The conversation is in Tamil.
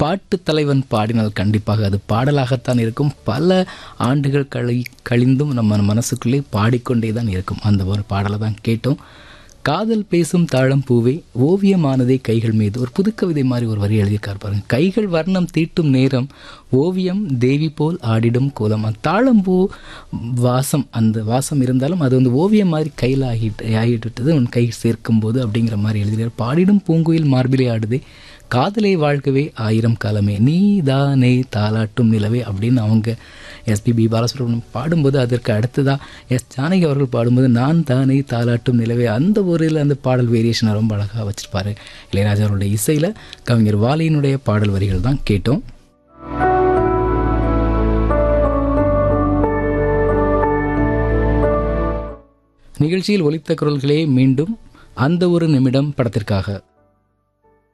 பாட்டு தலைவன் பாடினால் கண்டிப்பாக அது பாடலாகத்தான் இருக்கும் பல ஆண்டுகள் கழி கழிந்தும் நம்ம மனசுக்குள்ளே பாடிக்கொண்டே தான் இருக்கும் அந்த ஒரு பாடலை தான் கேட்டோம் காதல் பேசும் தாழம் பூவே ஓவியமானதே கைகள் மீது ஒரு புது கவிதை மாதிரி ஒரு வரி எழுதியிருக்கார் பாருங்க கைகள் வர்ணம் தீட்டும் நேரம் ஓவியம் தேவி போல் ஆடிடும் கோலம் அந்த தாழம்பூ வாசம் அந்த வாசம் இருந்தாலும் அது வந்து ஓவியம் மாதிரி கையில் ஆகிட்டு ஆகிட்டு உன் கை சேர்க்கும் போது அப்படிங்கிற மாதிரி எழுதினார் பாடிடும் பூங்குயில் மார்பிலே ஆடுதே காதலை வாழ்க்கவே ஆயிரம் காலமே நீ தானே தாலாட்டும் நிலவே அப்படின்னு அவங்க எஸ்பிபி பாலசுப்ரமணியம் பாடும்போது அதற்கு அடுத்ததா எஸ் ஜானகி அவர்கள் பாடும்போது நான் தானே தாலாட்டும் நிலவே அந்த ஒரு இதில் அந்த பாடல் வேரியேஷனை ரொம்ப அழகாக வச்சிருப்பாரு இளையராஜா அவருடைய இசையில் கவிஞர் வாலியினுடைய பாடல் வரிகள் தான் கேட்டோம் நிகழ்ச்சியில் ஒலித்த குரல்களே மீண்டும் அந்த ஒரு நிமிடம் படத்திற்காக